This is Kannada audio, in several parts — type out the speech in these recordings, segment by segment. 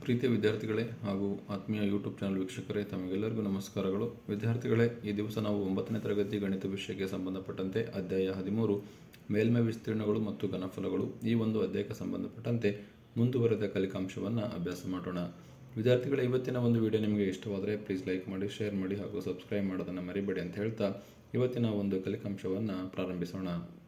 ಪ್ರೀತಿಯ ವಿದ್ಯಾರ್ಥಿಗಳೇ ಹಾಗೂ ಆತ್ಮೀಯ ಯೂಟ್ಯೂಬ್ ಚಾನಲ್ ವೀಕ್ಷಕರೇ ತಮಗೆಲ್ಲರಿಗೂ ನಮಸ್ಕಾರಗಳು ವಿದ್ಯಾರ್ಥಿಗಳೇ ಈ ದಿವಸ ನಾವು ಒಂಬತ್ತನೇ ತರಗತಿ ಗಣಿತ ವಿಷಯಕ್ಕೆ ಸಂಬಂಧಪಟ್ಟಂತೆ ಅಧ್ಯಾಯ ಹದಿಮೂರು ಮೇಲ್ಮೈ ವಿಸ್ತೀರ್ಣಗಳು ಮತ್ತು ಘನಫಲಗಳು ಈ ಒಂದು ಅಧ್ಯಾಯಕ್ಕೆ ಸಂಬಂಧಪಟ್ಟಂತೆ ಮುಂದುವರೆದ ಕಲಿಕಾಂಶವನ್ನು ಅಭ್ಯಾಸ ಮಾಡೋಣ ವಿದ್ಯಾರ್ಥಿಗಳ ಇವತ್ತಿನ ಒಂದು ವಿಡಿಯೋ ನಿಮಗೆ ಇಷ್ಟವಾದರೆ ಪ್ಲೀಸ್ ಲೈಕ್ ಮಾಡಿ ಶೇರ್ ಮಾಡಿ ಹಾಗೂ ಸಬ್ಸ್ಕ್ರೈಬ್ ಮಾಡೋದನ್ನು ಮರಿಬೇಡಿ ಅಂತ ಹೇಳ್ತಾ ಇವತ್ತಿನ ಒಂದು ಕಲಿಕಾಂಶವನ್ನು ಪ್ರಾರಂಭಿಸೋಣ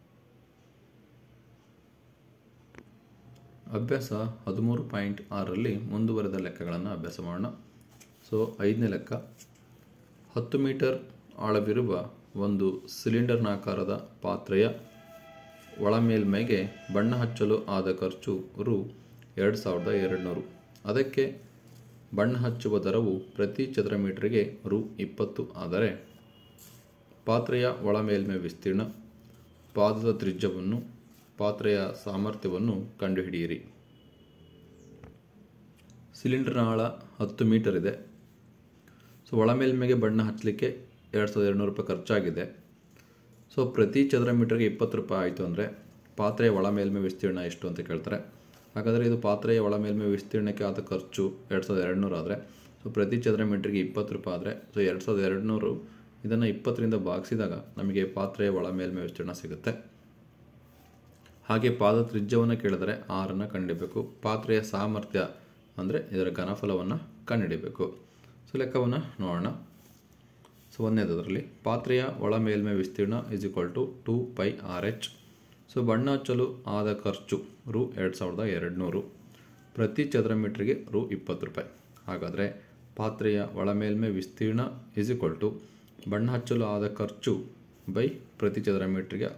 ಅಭ್ಯಾಸ ಹದಿಮೂರು ಪಾಯಿಂಟ್ ಆರರಲ್ಲಿ ಮುಂದುವರೆದ ಲೆಕ್ಕಗಳನ್ನು ಅಭ್ಯಾಸ ಮಾಡೋಣ ಸೊ ಐದನೇ ಲೆಕ್ಕ ಹತ್ತು ಮೀಟರ್ ಆಳವಿರುವ ಒಂದು ಸಿಲಿಂಡರ್ನಾಕಾರದ ಪಾತ್ರೆಯ ಒಳಮೇಲ್ಮೈಗೆ ಬಣ್ಣ ಹಚ್ಚಲು ಆದ ಖರ್ಚು ರು ಎರಡು ಸಾವಿರದ ಎರಡುನೂರು ಅದಕ್ಕೆ ಬಣ್ಣ ಹಚ್ಚುವ ದರವು ಪ್ರತಿ ಚದರ ಮೀಟರ್ಗೆ ರು ಇಪ್ಪತ್ತು ಆದರೆ ಪಾತ್ರೆಯ ಒಳಮೇಲ್ಮೈ ವಿಸ್ತೀರ್ಣ ಪಾದದ ತ್ರಿಜ್ಯವನ್ನು ಪಾತ್ರೆಯ ಸಾಮರ್ಥ್ಯವನ್ನು ಕಂಡುಹಿಡಿಯಿರಿ ಸಿಲಿಂಡರ್ನ ಆಳ ಹತ್ತು ಮೀಟರ್ ಇದೆ ಸೊ ಒಳಮೇಲ್ಮೆಗೆ ಬಣ್ಣ ಹಚ್ಚಲಿಕ್ಕೆ ಎರಡು ಸಾವಿರದ ಎರಡುನೂರು ರೂಪಾಯಿ ಖರ್ಚಾಗಿದೆ ಸೊ ಪ್ರತಿ ಚದರ ಮೀಟರ್ಗೆ ಇಪ್ಪತ್ತು ರೂಪಾಯಿ ಆಯಿತು ಅಂದರೆ ಪಾತ್ರೆಯ ಒಳಮೇಲ್ಮೆ ವಿಸ್ತೀರ್ಣ ಎಷ್ಟು ಅಂತ ಕೇಳ್ತಾರೆ ಹಾಗಾದರೆ ಇದು ಪಾತ್ರೆಯ ಒಳಮೇಲ್ಮೆ ವಿಸ್ತೀರ್ಣಕ್ಕೆ ಆದ ಖರ್ಚು ಎರಡು ಸಾವಿರದ ಎರಡುನೂರು ಆದರೆ ಸೊ ಪ್ರತಿ ಚದರ ಮೀಟರ್ಗೆ ಇಪ್ಪತ್ತು ರೂಪಾಯಿ ಆದರೆ ಸೊ ಎರಡು ಸಾವಿರದ ಎರಡುನೂರು ಇದನ್ನು ಇಪ್ಪತ್ತರಿಂದ ಭಾಗಿಸಿದಾಗ ನಮಗೆ ಪಾತ್ರೆಯ ಒಳಮೇಲ್ಮೆ ವಿಸ್ತೀರ್ಣ ಸಿಗುತ್ತೆ ಹಾಗೆ ಪಾದ ತ್ರಿಜ್ಯವನ್ನು ಕೇಳಿದರೆ ಆರನ್ನು ಕಂಡುಹಿಡಬೇಕು ಪಾತ್ರೆಯ ಸಾಮರ್ಥ್ಯ ಅಂದರೆ ಇದರ ಘನಫಲವನ್ನು ಕಂಡುಹಿಡಬೇಕು ಸೊ ಲೆಕ್ಕವನ್ನು ನೋಡೋಣ ಸೊ ಒಂದನೇದರಲ್ಲಿ ಪಾತ್ರೆಯ ಒಳ ಮೇಲ್ಮೈ ವಿಸ್ತೀರ್ಣ is equal to two pi R H so ಬಣ್ಣ ಹಚ್ಚಲು ಆದ ಖರ್ಚು ರು ಎರಡು ಸಾವಿರದ ಎರಡುನೂರು ಪ್ರತಿ ಚದರ ಮೀಟ್ರಿಗೆ ರು ಇಪ್ಪತ್ತು ರೂಪಾಯಿ ಹಾಗಾದರೆ ಪಾತ್ರೆಯ ಒಳ ಮೇಲ್ಮೈ ವಿಸ್ತೀರ್ಣ ಇಸ್ ಈಕ್ವಲ್ ಟು ಬಣ್ಣ ಹಚ್ಚಲು ಆದ ಖರ್ಚು ಬೈ ಪ್ರತಿ ಚದರ ಮೀಟ್ರಿಗೆ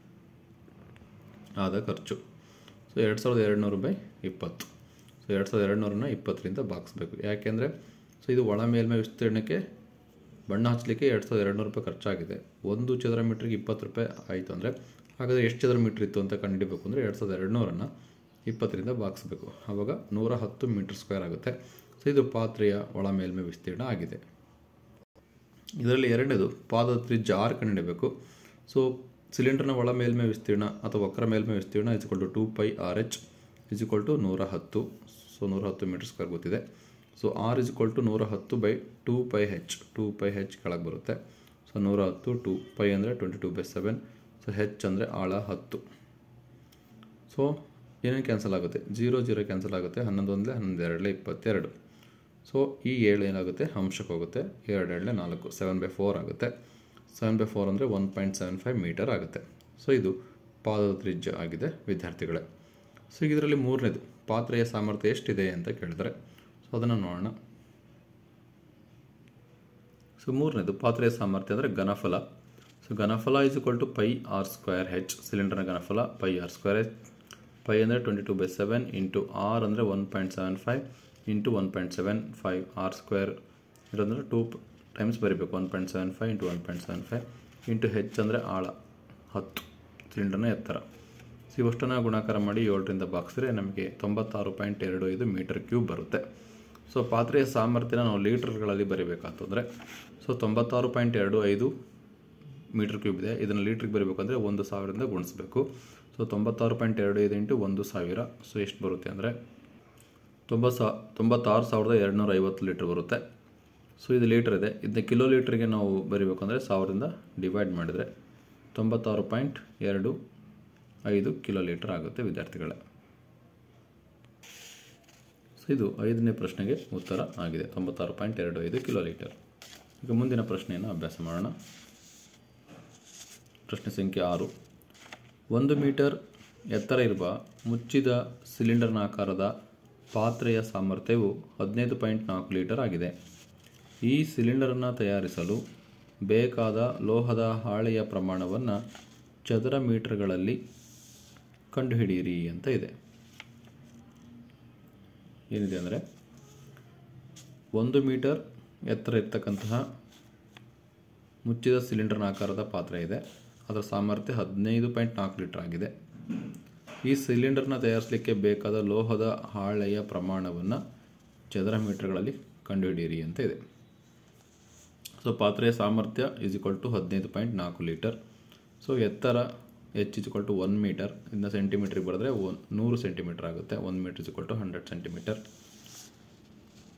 ಆದ ಖರ್ಚು ಸೊ ಎರಡು ಸಾವಿರದ ಎರಡುನೂರು ಬೈ ಇಪ್ಪತ್ತು ಸೊ ಎರಡು ಸಾವಿರದ ಎರಡುನೂರನ್ನ ಇಪ್ಪತ್ತರಿಂದ ಭಾಗಿಸ್ಬೇಕು ಯಾಕೆಂದರೆ ಸೊ ಇದು ಒಳ ಮೇಲ್ಮೈ ವಿಸ್ತೀರ್ಣಕ್ಕೆ ಬಣ್ಣ ಹಚ್ಚಲಿಕ್ಕೆ ಎರಡು ಸಾವಿರದ ಎರಡುನೂರು ರೂಪಾಯಿ ಖರ್ಚಾಗಿದೆ ಒಂದು ಚದರ ಮೀಟ್ರಿಗೆ ಇಪ್ಪತ್ತು ರೂಪಾಯಿ ಆಯಿತು ಅಂದರೆ ಹಾಗಾದರೆ ಎಷ್ಟು ಚದರ ಮೀಟ್ರ್ ಇತ್ತು ಅಂತ ಕಂಡುಹಿಡಬೇಕು ಅಂದರೆ ಎರಡು ಸಾವಿರದ ಎರಡುನೂರನ್ನು ಇಪ್ಪತ್ತರಿಂದ ಭಾಗಿಸ್ಬೇಕು ಆವಾಗ ನೂರ ಹತ್ತು ಮೀಟ್ರ್ ಸ್ಕ್ವೇರ್ ಆಗುತ್ತೆ ಸೊ ಇದು ಪಾತ್ರೆಯ ಒಳ ಮೇಲ್ಮೈ ವಿಸ್ತೀರ್ಣ ಆಗಿದೆ ಇದರಲ್ಲಿ ಎರಡನೇದು ಪಾದದ ತ್ರಿಜ್ಯ ಆರ್ ಕಂಡುಹಿಡಬೇಕು ಸೊ ಸಿಲಿಂಡರ್ನ ಒಳ ಮೇಲ್ಮೈ ವಿಸ್ತೀರ್ಣ ಅಥವಾ ವಕ್ರ ಮೇಲ್ಮೈ ವಿಸ್ತೀರ್ಣ is to two pi R H is equal to ನೂರ ಹತ್ತು ಸೊ ನೂರ ಹತ್ತು ಮೀಟರ್ ಸ್ಕ್ವೇರ್ ಗೊತ್ತಿದೆ so R is equal to ನೂರ ಹತ್ತು by two pi H two pi H ಕೆಳಗೆ ಬರುತ್ತೆ ಸೊ ನೂರ ಹತ್ತು ಟೂ ಪೈ ಅಂದರೆ twenty two by seven so H ಅಂದರೆ ಆಳ ಹತ್ತು ಸೊ ಏನೇನು ಕ್ಯಾನ್ಸಲ್ ಆಗುತ್ತೆ ಜೀರೋ ಜೀರೋ ಕ್ಯಾನ್ಸಲ್ ಆಗುತ್ತೆ ಹನ್ನೊಂದು ಒಂದಲೇ ಹನ್ನೊಂದು ಎರಡಲೇ ಇಪ್ಪತ್ತೆರಡು ಸೊ ಈ ಏಳು ಏನಾಗುತ್ತೆ ಅಂಶಕ್ಕೆ ಹೋಗುತ್ತೆ ಎರಡು ಎರಡಲೇ ನಾಲ್ಕು ಸೆವೆನ್ ಬೈ ಫೋರ್ ಆಗುತ್ತೆ ಸೆವೆನ್ ಬೈ ಫೋರ್ ಅಂದರೆ one point seven five metre ಆಗುತ್ತೆ ಸೊ ಇದು ಪಾದದ ತ್ರಿಜ್ಯ ಆಗಿದೆ ವಿದ್ಯಾರ್ಥಿಗಳೇ ಸೊ ಇದರಲ್ಲಿ ಮೂರನೇದು ಪಾತ್ರೆಯ ಸಾಮರ್ಥ್ಯ ಎಷ್ಟಿದೆ ಅಂತ ಕೇಳಿದರೆ ಸೊ ಅದನ್ನು ನೋಡೋಣ ಸೊ ಮೂರನೇದು ಪಾತ್ರೆಯ ಸಾಮರ್ಥ್ಯ ಅಂದರೆ ಘನಫಲ ಸೊ ಘನಫಲ is equal to pi R square H ಸಿಲಿಂಡರ್ನ ಘನಫಲ ಪೈ ಆರ್ ಸ್ಕ್ವೇರ್ ಹೆಚ್ ಪೈ ಅಂದರೆ twenty two by seven into R ಅಂದರೆ one point seven five into one point seven five R square ಇರೋದಂದರೆ ಟೂ ಟೈಮ್ಸ್ ಬರೀಬೇಕು one point seven five into one point seven five into ಹೆಚ್ ಅಂದರೆ ಆಳ ಹತ್ತು ಸಿಲಿಂಡರ್ನ ಎತ್ತರ ಸೊ ಇವಷ್ಟನ್ನು ಗುಣಾಕಾರ ಮಾಡಿ ಏಳರಿಂದ ಬಾಗಿಸಿದ್ರೆ ನಮಗೆ ತೊಂಬತ್ತಾರು ಪಾಯಿಂಟ್ ಎರಡು ಐದು ಮೀಟರ್ ಕ್ಯೂಬ್ ಬರುತ್ತೆ ಸೊ ಪಾತ್ರೆಯ ಸಾಮರ್ಥ್ಯನ ನಾವು ಲೀಟರ್ಗಳಲ್ಲಿ ಬರೀಬೇಕಾತಂದರೆ ಸೊ ತೊಂಬತ್ತಾರು ಪಾಯಿಂಟ್ ಎರಡು ಐದು ಮೀಟರ್ ಕ್ಯೂಬ್ ಇದೆ ಇದನ್ನು ಲೀಟ್ರಿಗೆ ಬರೀಬೇಕಂದ್ರೆ ಒಂದು ಸಾವಿರದಿಂದ ಗುಣಿಸ್ಬೇಕು ಸೊ ತೊಂಬತ್ತಾರು ಪಾಯಿಂಟ್ ಎರಡು ಐದು ಇಂಟು ಒಂದು ಸಾವಿರ ಸೊ ಎಷ್ಟು ಬರುತ್ತೆ ಅಂದರೆ ತೊಂಬತ್ತು ಸಾ ತೊಂಬತ್ತಾರು ಸಾವಿರದ ಎರಡುನೂರ ಐವತ್ತು ಲೀಟ್ರ್ ಬರುತ್ತೆ ಸೊ ಇದು ಲೀಟ್ರ್ ಇದೆ ಇದನ್ನ ಕಿಲೋ ಲೀಟ್ರಿಗೆ ನಾವು ಬರೀಬೇಕಂದ್ರೆ ಸಾವಿರದಿಂದ ಡಿವೈಡ್ ಮಾಡಿದರೆ ತೊಂಬತ್ತಾರು ಪಾಯಿಂಟ್ ಎರಡು ಐದು ಕಿಲೋ ಲೀಟರ್ ಆಗುತ್ತೆ ವಿದ್ಯಾರ್ಥಿಗಳೇ ಸೊ ಇದು ಐದನೇ ಪ್ರಶ್ನೆಗೆ ಉತ್ತರ ಆಗಿದೆ ತೊಂಬತ್ತಾರು ಪಾಯಿಂಟ್ ಎರಡು ಐದು ಕಿಲೋ ಲೀಟರ್ ಈಗ ಮುಂದಿನ ಪ್ರಶ್ನೆಯನ್ನು ಅಭ್ಯಾಸ ಮಾಡೋಣ ಪ್ರಶ್ನೆ ಸಂಖ್ಯೆ ಆರು ಒಂದು ಮೀಟರ್ ಎತ್ತರ ಇರುವ ಮುಚ್ಚಿದ ಸಿಲಿಂಡರ್ನಾಕಾರದ ಪಾತ್ರೆಯ ಸಾಮರ್ಥ್ಯವು ಹದಿನೈದು ಪಾಯಿಂಟ್ ನಾಲ್ಕು ಲೀಟರ್ ಆಗಿದೆ ಈ ಸಿಲಿಂಡರನ್ನು ತಯಾರಿಸಲು ಬೇಕಾದ ಲೋಹದ ಹಾಳೆಯ ಪ್ರಮಾಣವನ್ನು ಚದರ ಮೀಟರ್ಗಳಲ್ಲಿ ಕಂಡುಹಿಡಿಯಿರಿ ಅಂತ ಇದೆ ಏನಿದೆ ಅಂದರೆ ಒಂದು ಮೀಟರ್ ಎತ್ತರ ಇರ್ತಕ್ಕಂತಹ ಮುಚ್ಚಿದ ಸಿಲಿಂಡರ್ನ ಆಕಾರದ ಪಾತ್ರೆ ಇದೆ ಅದರ ಸಾಮರ್ಥ್ಯ ಹದಿನೈದು ಪಾಯಿಂಟ್ ನಾಲ್ಕು ಲೀಟರ್ ಆಗಿದೆ ಈ ಸಿಲಿಂಡರ್ನ ತಯಾರಿಸಲಿಕ್ಕೆ ಬೇಕಾದ ಲೋಹದ ಹಾಳೆಯ ಪ್ರಮಾಣವನ್ನು ಚದರ ಮೀಟರ್ಗಳಲ್ಲಿ ಕಂಡುಹಿಡಿಯಿರಿ ಅಂತ ಇದೆ ಸೊ ಪಾತ್ರೆಯ ಸಾಮರ್ಥ್ಯ ಇಸ್ ಈಕ್ವಲ್ ಟು ಹದಿನೈದು ಪಾಯಿಂಟ್ ನಾಲ್ಕು ಲೀಟರ್ ಸೊ ಎತ್ತರ H is to one metre ಇನ್ನು ಸೆಂಟಿಮೀಟ್ರಿಗೆ ಬರೆದ್ರೆ ಒನ್ ನೂರು ಸೆಂಟಿಮೀಟರ್ ಆಗುತ್ತೆ one metre is to hundred centimetre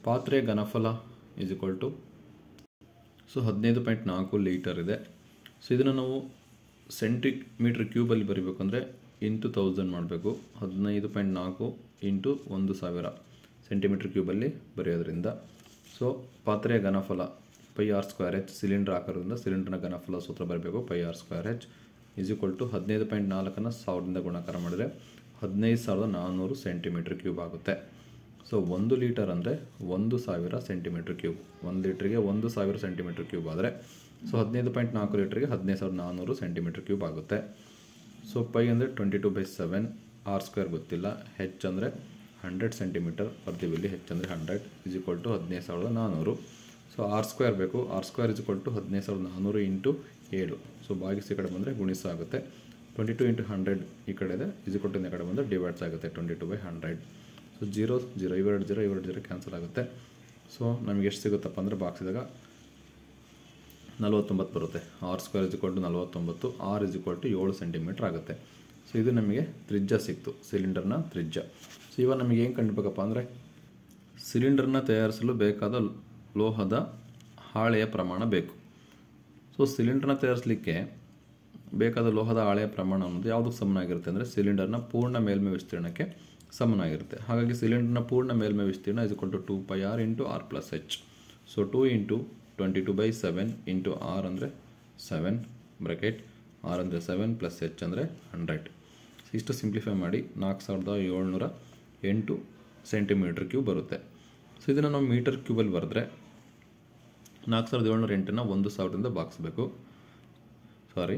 ಪಾತ್ರೆ ಘನಫಲ ಈಸ್ ಈಕ್ವಲ್ ಟು ಸೊ ಹದಿನೈದು ಪಾಯಿಂಟ್ ನಾಲ್ಕು ಲೀಟರ್ ಇದೆ ಸೊ ಇದನ್ನು ನಾವು ಸೆಂಟಿಮೀಟ್ರ್ ಕ್ಯೂಬಲ್ಲಿ ಬರೀಬೇಕು ಅಂದರೆ ಇಂಟು ತೌಸಂಡ್ ಮಾಡಬೇಕು ಹದಿನೈದು ಪಾಯಿಂಟ್ ನಾಲ್ಕು ಇಂಟು ಒಂದು ಸಾವಿರ ಸೆಂಟಿಮೀಟ್ರ್ ಕ್ಯೂಬಲ್ಲಿ ಬರೆಯೋದ್ರಿಂದ ಸೊ ಪಾತ್ರೆಯ ಘನಫಲ pi R square H cylinder ಆಕಾರದಿಂದ ಸಿಲಿಂಡರ್ನ ಘನಫಲ ಸೂತ್ರ ಬರಬೇಕು pi R square H is equal to ಹದಿನೈದು ಪಾಯಿಂಟ್ ನಾಲ್ಕನ್ನು ಸಾವಿರದಿಂದ ಗುಣಾಕಾರ ಮಾಡಿದರೆ ಹದಿನೈದು ಸಾವಿರದ ನಾನ್ನೂರು ಸೆಂಟಿಮೀಟ್ರ್ ಕ್ಯೂಬ್ ಆಗುತ್ತೆ ಸೊ ಒಂದು ಲೀಟರ್ ಅಂದರೆ ಒಂದು ಸಾವಿರ ಸೆಂಟಿಮೀಟ್ರ್ ಕ್ಯೂಬ್ ಒಂದು ಲೀಟ್ರಿಗೆ ಒಂದು ಸಾವಿರ ಸೆಂಟಿಮೀಟ್ರ್ ಕ್ಯೂಬ್ ಆದರೆ ಸೊ ಹದಿನೈದು ಪಾಯಿಂಟ್ ನಾಲ್ಕು ಲೀಟ್ರಿಗೆ ಹದಿನೈದು ಸಾವಿರದ ನಾನ್ನೂರು ಸೆಂಟಿಮೀಟ್ರ್ ಕ್ಯೂಬ್ ಆಗುತ್ತೆ ಸೊ ಪೈ ಅಂದರೆ twenty two by seven R square ಗೊತ್ತಿಲ್ಲ ಹೆಚ್ ಅಂದರೆ ಹಂಡ್ರೆಡ್ ಸೆಂಟಿಮೀಟರ್ ಬರ್ತೀವಿ ಹೆಚ್ ಅಂದರೆ ಹಂಡ್ರೆಡ್ ಇಸ್ ಈಕ್ವಲ್ ಟು ಹದಿನೈದು ಸಾವಿರದ ನಾನ್ನೂರು ಸೊ ಆರ್ ಸ್ಕ್ವೇರ್ ಬೇಕು R square is equal to ಹದಿನೈದು ಸಾವಿರದ ನಾನ್ನೂರು ಇಂಟು ಏಳು ಸೊ ಭಾಗಿಸಿ ಈ ಕಡೆ ಬಂದರೆ ಗುಣಿಸ ಆಗುತ್ತೆ ಟ್ವೆಂಟಿ ಟು ಇಂಟು ಹಂಡ್ರೆಡ್ ಈ ಕಡೆ ಇದೆ ಇಸ್ ಈಕ್ವಲ್ ಟು ಈ ಕಡೆ ಬಂದರೆ ಡಿವೈಡ್ಸ್ ಆಗುತ್ತೆ twenty two by hundred so zero zero ಇವೆರಡು ಜೀರೋ ಇವೆರಡು ಜೀರೋ ಕ್ಯಾನ್ಸಲ್ ಆಗುತ್ತೆ ಸೊ ನಮಗೆ ಎಷ್ಟು ಸಿಗುತ್ತಪ್ಪ ಅಂದರೆ ಬಾಕ್ಸಿದಾಗ ನಲವತ್ತೊಂಬತ್ತು ಬರುತ್ತೆ ಆರ್ ಸ್ಕ್ವೇರ್ ಇಸ್ ಟು ನಲವತ್ತೊಂಬತ್ತು ಆರ್ ಇಸ್ ಟು ಏಳು ಸೆಂಟಿಮೀಟ್ರ್ ಆಗುತ್ತೆ ಸೊ ಇದು ನಮಗೆ ತ್ರಿಜ್ಯ ಸಿಕ್ತು ಸಿಲಿಂಡರ್ನ ತ್ರಿಜ್ಯ ಸೊ ಇವಾಗ ನಮಗೆ ಏನು ಕಂಡುಬೇಕಪ್ಪ ಅಂದರೆ ಸಿಲಿಂಡರ್ನ ತಯಾರಿಸಲು ಬೇಕಾದ ಲೋಹದ ಹಾಳೆಯ ಪ್ರಮಾಣ ಬೇಕು ಸೊ ಸಿಲಿಂಡರ್ನ ತಯಾರಿಸಲಿಕ್ಕೆ ಬೇಕಾದ ಲೋಹದ ಹಾಳೆಯ ಪ್ರಮಾಣ ಅನ್ನೋದು ಯಾವುದಕ್ಕೆ ಸಮನಾಗಿರುತ್ತೆ ಅಂದರೆ ಸಿಲಿಂಡರ್ನ ಪೂರ್ಣ ಮೇಲ್ಮೈ ವಿಸ್ತೀರ್ಣಕ್ಕೆ ಸಮನಾಗಿರುತ್ತೆ ಹಾಗಾಗಿ ಸಿಲಿಂಡರ್ನ ಪೂರ್ಣ ಮೇಲ್ಮೈ ವಿಸ್ತೀರ್ಣ is to two pi r into r plus h so two into twenty two by seven into R ಅಂದರೆ ಸೆವೆನ್ ಬ್ರಕೆಟ್ ಆರ್ ಅಂದರೆ ಸೆವೆನ್ ಪ್ಲಸ್ ಎಚ್ ಅಂದರೆ ಹಂಡ್ರೆಡ್ ಇಷ್ಟು ಸಿಂಪ್ಲಿಫೈ ಮಾಡಿ ನಾಲ್ಕು ಸಾವಿರದ ಏಳ್ನೂರ ಎಂಟು ಸೆಂಟಿಮೀಟ್ರ್ ಕ್ಯೂಬ್ ಬರುತ್ತೆ ಸೊ ಇದನ್ನು ನಾವು ಮೀಟರ್ ಕ್ಯೂಬಲ್ಲಿ ಬರೆದ್ರೆ ನಾಲ್ಕು ಸಾವಿರದ ಏಳ್ನೂರ ಎಂಟನ್ನು ಒಂದು ಸಾವಿರದಿಂದ ಬಾಗಿಸ್ಬೇಕು ಸಾರಿ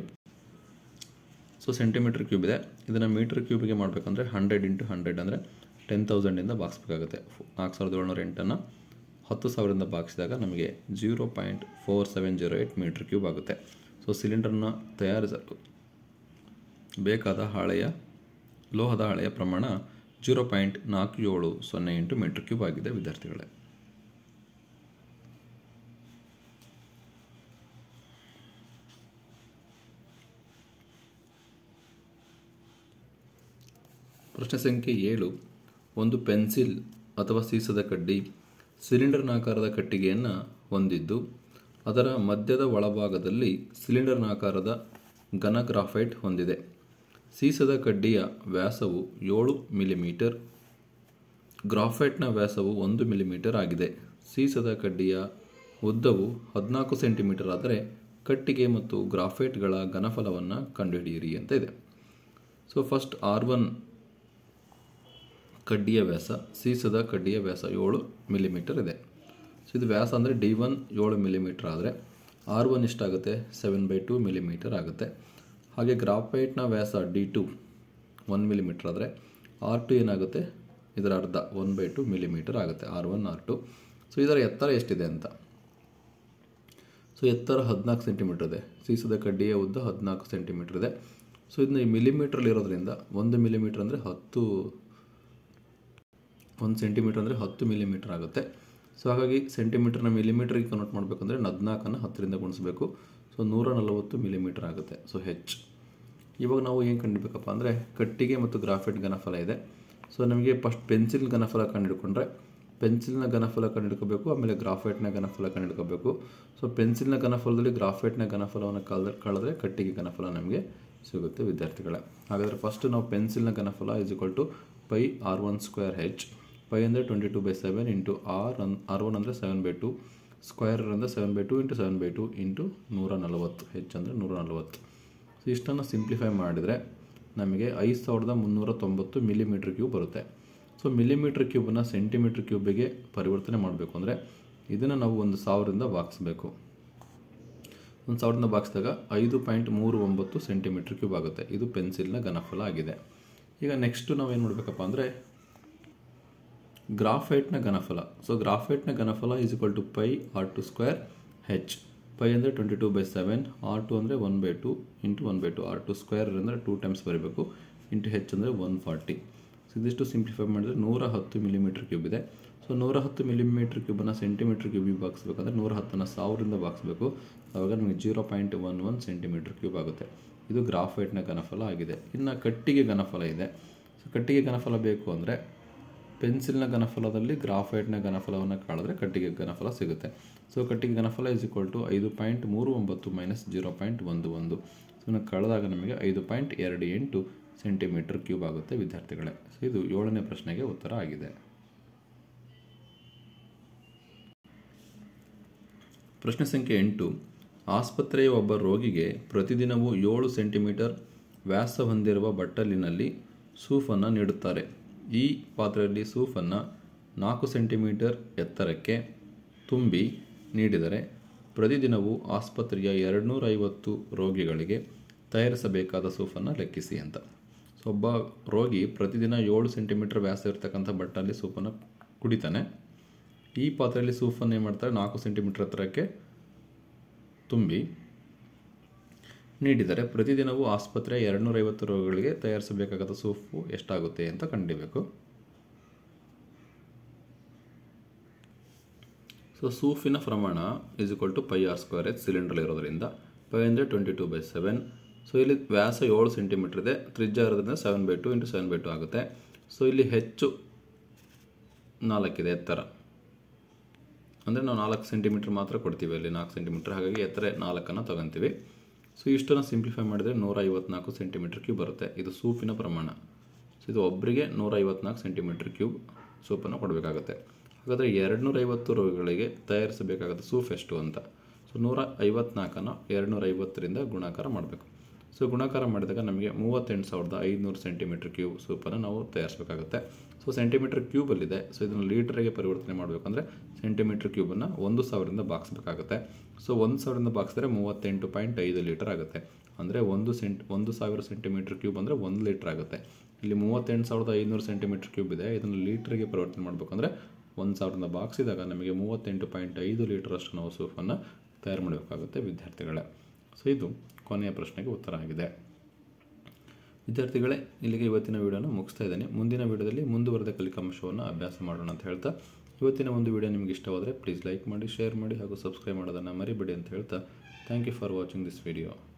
ಸೊ ಸೆಂಟಿಮೀಟ್ರ್ ಕ್ಯೂಬ್ ಇದೆ ಇದನ್ನು ಮೀಟರ್ ಕ್ಯೂಬಿಗೆ ಮಾಡಬೇಕಂದ್ರೆ ಹಂಡ್ರೆಡ್ ಇಂಟು ಹಂಡ್ರೆಡ್ ಅಂದರೆ ಟೆನ್ ತೌಸಂಡಿಂದ ಬಾಗಿಸ್ಬೇಕಾಗುತ್ತೆ ನಾಲ್ಕು ಸಾವಿರದ ಏಳ್ನೂರ ಎಂಟನ್ನು ಹತ್ತು ಸಾವಿರದಿಂದ ಬಾಗಿಸಿದಾಗ ನಮಗೆ zero point four seven zero eight metre cube ಆಗುತ್ತೆ ಸೊ ಸಿಲಿಂಡರ್ನ ತಯಾರಿಸಲು ಬೇಕಾದ ಹಾಳೆಯ ಲೋಹದ ಹಾಳೆಯ ಪ್ರಮಾಣ ಜೀರೋ ಪಾಯಿಂಟ್ ನಾಲ್ಕು ಏಳು ಸೊನ್ನೆ ಎಂಟು ಮೀಟ್ರ್ ಕ್ಯೂಬ್ ಆಗಿದೆ ವಿದ್ಯಾರ್ಥಿಗಳೇ ಪ್ರಶ್ನೆ ಸಂಖ್ಯೆ ಏಳು ಒಂದು ಪೆನ್ಸಿಲ್ ಅಥವಾ ಸೀಸದ ಕಡ್ಡಿ ಸಿಲಿಂಡರ್ನಾಕಾರದ ಕಟ್ಟಿಗೆಯನ್ನು ಹೊಂದಿದ್ದು ಅದರ ಮಧ್ಯದ ಒಳಭಾಗದಲ್ಲಿ ಸಿಲಿಂಡರ್ನಾಕಾರದ ಘನ ಗ್ರಾಫೈಟ್ ಹೊಂದಿದೆ ಸೀಸದ ಕಡ್ಡಿಯ ವ್ಯಾಸವು ಏಳು ಮಿಲಿಮೀಟರ್ ಗ್ರಾಫೈಟ್ನ ವ್ಯಾಸವು ಒಂದು ಮಿಲಿಮೀಟರ್ ಆಗಿದೆ ಸೀಸದ ಕಡ್ಡಿಯ ಉದ್ದವು ಹದಿನಾಲ್ಕು ಸೆಂಟಿಮೀಟರ್ ಆದರೆ ಕಟ್ಟಿಗೆ ಮತ್ತು ಗ್ರಾಫೈಟ್ಗಳ ಘನಫಲವನ್ನು ಕಂಡುಹಿಡಿಯಿರಿ ಅಂತ ಇದೆ ಸೊ ಫಸ್ಟ್ ಆರ್ ಒನ್ ಕಡ್ಡಿಯ ವ್ಯಾಸ ಸೀಸದ ಕಡ್ಡಿಯ ವ್ಯಾಸ ಏಳು ಮಿಲಿಮೀಟರ್ ಇದೆ ಸೊ ಇದು ವ್ಯಾಸ ಅಂದರೆ ಡಿ ಒನ್ ಏಳು ಮಿಲಿಮೀಟರ್ ಆದರೆ ಆರ್ ಒನ್ ಎಷ್ಟಾಗುತ್ತೆ ಸೆವೆನ್ ಬೈ ಟು ಮಿಲಿಮೀಟರ್ ಆಗುತ್ತೆ ಹಾಗೆ ಗ್ರಾಫೈಟ್ನ ವ್ಯಾಸ ಡಿ ಟು ಒನ್ ಮಿಲಿಮೀಟರ್ ಆದರೆ ಆರ್ ಟು ಏನಾಗುತ್ತೆ ಇದರ ಅರ್ಧ ಒನ್ ಬೈ ಟು ಮಿಲಿಮೀಟರ್ ಆಗುತ್ತೆ r one r two so ಇದರ ಎತ್ತರ ಎಷ್ಟಿದೆ ಅಂತ ಸೊ ಎತ್ತರ ಹದಿನಾಲ್ಕು ಸೆಂಟಿಮೀಟರ್ ಇದೆ ಸೀಸದ ಕಡ್ಡಿಯ ಉದ್ದ ಹದಿನಾಲ್ಕು ಸೆಂಟಿಮೀಟರ್ ಇದೆ ಸೊ ಇದನ್ನ ಈ ಮಿಲಿಮೀಟ್ರಲ್ಲಿ ಇರೋದ್ರಿಂದ ಒಂದು ಮಿಲಿಮೀಟರ್ ಅಂದರೆ ಹತ್ತು ಒಂದು ಸೆಂಟಿಮೀಟರ್ ಅಂದರೆ ಹತ್ತು ಮಿಲಿಮೀಟರ್ ಆಗುತ್ತೆ ಸೊ ಹಾಗಾಗಿ ಸೆಂಟಿಮೀಟರ್ನ ಮಿಲಿಮೀಟ್ರಿಗೆ ಕನ್ವರ್ಟ್ ಮಾಡಬೇಕಂದ್ರೆ ಹದಿನಾಲ್ಕನ್ನು ಹತ್ತರಿಂದ ಗುಣಿಸಬೇಕು ಸೊ ನೂರ ನಲವತ್ತು ಮಿಲಿಮೀಟರ್ ಆಗುತ್ತೆ ಸೊ ಹೆಚ್ ಇವಾಗ ನಾವು ಏನು ಕಂಡುಬೇಕಪ್ಪ ಅಂದರೆ ಕಟ್ಟಿಗೆ ಮತ್ತು ಗ್ರಾಫೈಟ್ ಘನಫಲ ಇದೆ ಸೊ ನಮಗೆ ಫಸ್ಟ್ ಪೆನ್ಸಿಲ್ ಘನಫಲ ಕಂಡುಹಿಡ್ಕೊಂಡ್ರೆ ಪೆನ್ಸಿಲ್ನ ಘನಫಲ ಕಂಡುಹಿಡ್ಕೋಬೇಕು ಆಮೇಲೆ ಗ್ರಾಫೈಟ್ನ ಘನಫಲ ಕಂಡುಹಿಡ್ಕೋಬೇಕು ಸೊ ಪೆನ್ಸಿಲ್ನ ಘನಫಲದಲ್ಲಿ ಗ್ರಾಫೈಟ್ನ ಘನಫಲವನ್ನು ಕಳೆದ ಕಳೆದ್ರೆ ಕಟ್ಟಿಗೆ ಘನಫಲ ನಮಗೆ ಸಿಗುತ್ತೆ ವಿದ್ಯಾರ್ಥಿಗಳೇ ಹಾಗಾದರೆ ಫಸ್ಟ್ ನಾವು ಪೆನ್ಸಿಲ್ನ ಘನಫಲ is equal to pi r one square H pi ಅಂದರೆ twenty two by seven into r ಅನ್ ಆರ್ ಒನ್ ಅಂದರೆ ಸೆವೆನ್ ಬೈ ಟು ಸ್ಕ್ವೇರ್ ಅಂದರೆ seven by two into seven by two into ನೂರ ನಲವತ್ತು ಹೆಚ್ ಅಂದರೆ ನೂರ ನಲವತ್ತು ಸೊ ಇಷ್ಟನ್ನು ಸಿಂಪ್ಲಿಫೈ ಮಾಡಿದರೆ ನಮಗೆ ಐದು ಸಾವಿರದ ಮುನ್ನೂರ ತೊಂಬತ್ತು ಮಿಲಿಮೀಟ್ರ್ ಕ್ಯೂಬ್ ಬರುತ್ತೆ ಸೊ ಮಿಲಿಮೀಟ್ರ್ ಕ್ಯೂಬನ್ನು ಸೆಂಟಿಮೀಟ್ರ್ ಕ್ಯೂಬಿಗೆ ಪರಿವರ್ತನೆ ಮಾಡಬೇಕು ಅಂದರೆ ಇದನ್ನು ನಾವು ಒಂದು ಸಾವಿರದಿಂದ ಬಾಗಿಸ್ಬೇಕು ಒಂದು ಸಾವಿರದಿಂದ ಬಾಗಿಸಿದಾಗ ಐದು ಪಾಯಿಂಟ್ ಮೂರು ಒಂಬತ್ತು ಸೆಂಟಿಮೀಟ್ರ್ ಕ್ಯೂಬ್ ಆಗುತ್ತೆ ಇದು ಪೆನ್ಸಿಲ್ನ ಘನಫಲ ಆಗಿದೆ ಈಗ ನೆಕ್ಸ್ಟು ನಾವೇನು ಮಾಡಬೇಕಪ್ಪ ಅಂದರೆ ಗ್ರಾಫೈಟ್ನ ಘನಫಲ ಸೊ ಗ್ರಾಫೈಟ್ನ ಘನಫಲ is equal to pi r two square H pi ಅಂದರೆ twenty two by seven r two ಅಂದರೆ one by two into one by two r two square ಅಂದರೆ ಟೂ ಟೈಮ್ಸ್ ಬರೀಬೇಕು ಇಂಟು ಹೆಚ್ ಅಂದರೆ ಒನ್ ಫಾರ್ಟಿ ಸೊ ಇದಿಷ್ಟು ಸಿಂಪ್ಲಿಫೈ ಮಾಡಿದ್ರೆ ನೂರ ಹತ್ತು ಮಿಲಿಮೀಟ್ರ್ ಕ್ಯೂಬ್ ಇದೆ ಸೊ ನೂರ ಹತ್ತು ಮಿಲಿಮೀಟ್ರ್ ಕ್ಯೂಬನ್ನು ಸೆಂಟಿಮೀಟ್ರ್ ಕ್ಯೂಬಿಗೆ ಬಾಗಿಸ್ಬೇಕಂದ್ರೆ ನೂರ ಹತ್ತನ್ನು ಸಾವಿರದಿಂದ ಬಾಗಿಸ್ಬೇಕು ಆವಾಗ ನಮಗೆ zero point one one centimetre cube ಆಗುತ್ತೆ ಇದು ಗ್ರಾಫೈಟ್ನ ಘನಫಲ ಆಗಿದೆ ಇನ್ನು ಕಟ್ಟಿಗೆ ಘನಫಲ ಇದೆ ಸೊ ಕಟ್ಟಿಗೆ ಘನಫಲ ಬೇಕು ಅಂದರೆ ಪೆನ್ಸಿಲ್ನ ಘನಫಲದಲ್ಲಿ ಗ್ರಾಫೈಟ್ನ ಘನಫಲವನ್ನು ಕಾಳಿದ್ರೆ ಕಟ್ಟಿಗೆ ಘನಫಲ ಸಿಗುತ್ತೆ ಸೊ ಕಟ್ಟಿಗೆ ಘನಫಲ ಇಸ್ ಈಕ್ವಲ್ ಟು ಐದು ಪಾಯಿಂಟ್ ಮೂರು ಒಂಬತ್ತು ಮೈನಸ್ ಜೀರೋ ಪಾಯಿಂಟ್ ಒಂದು ಒಂದು ಸೊ ಇದನ್ನು ಕಳೆದಾಗ ನಮಗೆ ಐದು ಪಾಯಿಂಟ್ ಎರಡು ಎಂಟು ಸೆಂಟಿಮೀಟರ್ ಕ್ಯೂಬ್ ಆಗುತ್ತೆ ವಿದ್ಯಾರ್ಥಿಗಳೇ ಸೊ ಇದು ಏಳನೇ ಪ್ರಶ್ನೆಗೆ ಉತ್ತರ ಆಗಿದೆ ಪ್ರಶ್ನೆ ಸಂಖ್ಯೆ ಎಂಟು ಆಸ್ಪತ್ರೆಯ ಒಬ್ಬ ರೋಗಿಗೆ ಪ್ರತಿದಿನವೂ ಏಳು ಸೆಂಟಿಮೀಟರ್ ವ್ಯಾಸ ಹೊಂದಿರುವ ಬಟ್ಟಲಿನಲ್ಲಿ ಸೂಫನ್ನು ನೀಡುತ್ತಾರೆ ಈ ಪಾತ್ರೆಯಲ್ಲಿ ಸೂಫನ್ನು ನಾಲ್ಕು ಸೆಂಟಿಮೀಟರ್ ಎತ್ತರಕ್ಕೆ ತುಂಬಿ ನೀಡಿದರೆ ಪ್ರತಿದಿನವೂ ಆಸ್ಪತ್ರೆಯ ಎರಡುನೂರೈವತ್ತು ರೋಗಿಗಳಿಗೆ ತಯಾರಿಸಬೇಕಾದ ಸೂಫನ್ನು ಲೆಕ್ಕಿಸಿ ಅಂತ ಸೊ ಒಬ್ಬ ರೋಗಿ ಪ್ರತಿದಿನ ಏಳು ಸೆಂಟಿಮೀಟರ್ ವ್ಯಾಸ ಇರತಕ್ಕಂಥ ಬಟ್ಟಲ್ಲಿ ಸೂಪನ್ನು ಕುಡಿತಾನೆ ಈ ಪಾತ್ರೆಯಲ್ಲಿ ಸೂಫನ್ನು ಏನು ಮಾಡ್ತಾರೆ ನಾಲ್ಕು ಸೆಂಟಿಮೀಟರ್ ಎತ್ತರಕ್ಕೆ ತುಂಬಿ ನೀಡಿದರೆ ಪ್ರತಿದಿನವೂ ಆಸ್ಪತ್ರೆಯ ಎರಡುನೂರೈವತ್ತು ರೋಗಿಗಳಿಗೆ ತಯಾರಿಸಬೇಕಾದ ಸೂಫು ಎಷ್ಟಾಗುತ್ತೆ ಅಂತ ಕಂಡಿಬೇಕು ಸೊ ಸೂಫಿನ ಪ್ರಮಾಣ is equal to pi R square H cylinder ಇರೋದ್ರಿಂದ ಪೈ ಅಂದರೆ twenty two by seven so ಇಲ್ಲಿ ವ್ಯಾಸ ಏಳು ಸೆಂಟಿಮೀಟರ್ ಇದೆ ತ್ರಿಜ್ಯ ಇರೋದ್ರಿಂದ seven by two into seven by two ಆಗುತ್ತೆ ಸೊ ಇಲ್ಲಿ ಹೆಚ್ಚು ನಾಲ್ಕಿದೆ ಎತ್ತರ ಅಂದರೆ ನಾವು ನಾಲ್ಕು ಸೆಂಟಿಮೀಟ್ರ್ ಮಾತ್ರ ಕೊಡ್ತೀವಿ ಅಲ್ಲಿ ನಾಲ್ಕು ಸೆಂಟಿಮೀಟ್ರ್ ಹಾಗಾಗಿ ಎತ್ತರ ನಾಲ್ಕನ್ನು ತಗೊತೀವಿ ಸೊ ಇಷ್ಟನ್ನು ಸಿಂಪ್ಲಿಫೈ ಮಾಡಿದರೆ ನೂರ ಐವತ್ನಾಲ್ಕು ಸೆಂಟಿಮೀಟ್ರ್ ಕ್ಯೂಬ್ ಬರುತ್ತೆ ಇದು ಸೂಪಿನ ಪ್ರಮಾಣ ಸೊ ಇದು ಒಬ್ಬರಿಗೆ ನೂರ ಐವತ್ನಾಲ್ಕು ಸೆಂಟಿಮೀಟ್ರ್ ಕ್ಯೂಬ್ ಸೂಪನ್ನು ಕೊಡಬೇಕಾಗುತ್ತೆ ಹಾಗಾದರೆ ಎರಡುನೂರೈವತ್ತು ರೋಗಿಗಳಿಗೆ ತಯಾರಿಸಬೇಕಾದ ಸೂಪ್ ಎಷ್ಟು ಅಂತ ಸೊ ನೂರ ಐವತ್ನಾಲ್ಕನ್ನು ಎರಡುನೂರ ಐವತ್ತರಿಂದ ಗುಣಾಕಾರ ಮಾಡಬೇಕು ಸೊ ಗುಣಾಕಾರ ಮಾಡಿದಾಗ ನಮಗೆ ಮೂವತ್ತೆಂಟು ಸಾವಿರದ ಐದುನೂರು ಸೆಂಟಿಮೀಟ್ರ್ ಕ್ಯೂಬ್ ಸೂಪನ್ನು ನಾವು ತಯಾರಿಸಬೇಕಾಗುತ್ತೆ ಸೊ ಸೆಂಟಿಮೀಟ್ರ್ ಕ್ಯೂಬಲ್ಲಿದೆ ಸೊ ಇದನ್ನು ಲೀಟ್ರಿಗೆ ಪರಿವರ್ತನೆ ಮಾಡಬೇಕಂದ್ರೆ ಸೆಂಟಿಮೀಟ್ರ್ ಕ್ಯೂಬನ್ನು ಒಂದು ಸಾವಿರದಿಂದ ಬಾಗಿಸ್ಬೇಕಾಗುತ್ತೆ ಸೊ ಒಂದು ಸಾವಿರದಿಂದ ಬಾಗಿಸಿದ್ರೆ ಮೂವತ್ತೆಂಟು ಪಾಯಿಂಟ್ ಐದು ಲೀಟರ್ ಆಗುತ್ತೆ ಅಂದರೆ ಒಂದು ಸೆಂಟ್ ಒಂದು ಸಾವಿರ ಸೆಂಟಿಮೀಟ್ರ್ ಕ್ಯೂಬ್ ಅಂದರೆ ಒಂದು ಲೀಟ್ರ್ ಆಗುತ್ತೆ ಇಲ್ಲಿ ಮೂವತ್ತೆಂಟು ಸಾವಿರದ ಐನೂರು ಸೆಂಟಿಮೀಟ್ರ್ ಕ್ಯೂಬ್ ಇದೆ ಇದನ್ನು ಲೀಟ್ರಿಗೆ ಪರಿವರ್ತನೆ ಮಾಡಬೇಕಂದ್ರೆ ಒಂದು ಸಾವಿರದಿಂದ ಬಾಗಿಸಿದಾಗ ನಮಗೆ ಮೂವತ್ತೆಂಟು ಪಾಯಿಂಟ್ ಐದು ಲೀಟರಷ್ಟು ನಾವು ಸೂಫನ್ನು ತಯಾರು ಮಾಡಬೇಕಾಗುತ್ತೆ ವಿದ್ಯಾರ್ಥಿಗಳೇ ಸೊ ಇದು ಕೊನೆಯ ಪ್ರಶ್ನೆಗೆ ಉತ್ತರ ಆಗಿದೆ ವಿದ್ಯಾರ್ಥಿಗಳೇ ಇಲ್ಲಿಗೆ ಇವತ್ತಿನ ವಿಡಿಯೋನ ಮುಗಿಸ್ತಾ ಇದ್ದೇನೆ ಮುಂದಿನ ವಿಡಿಯೋದಲ್ಲಿ ಮುಂದುವರೆದ ಕಲಿಕಾಂಶವನ್ನು ಅಭ್ಯಾಸ ಮಾಡೋಣ ಅಂತ ಹೇಳ್ತಾ ಇವತ್ತಿನ ಒಂದು ವಿಡಿಯೋ ನಿಮಗೆ ಇಷ್ಟವಾದರೆ ಪ್ಲೀಸ್ ಲೈಕ್ ಮಾಡಿ ಶೇರ್ ಮಾಡಿ ಹಾಗೂ ಸಬ್ಸ್ಕ್ರೈಬ್ ಮಾಡೋದನ್ನು ಮರಿಬೇಡಿ ಅಂತ ಹೇಳ್ತಾ thank you for watching this video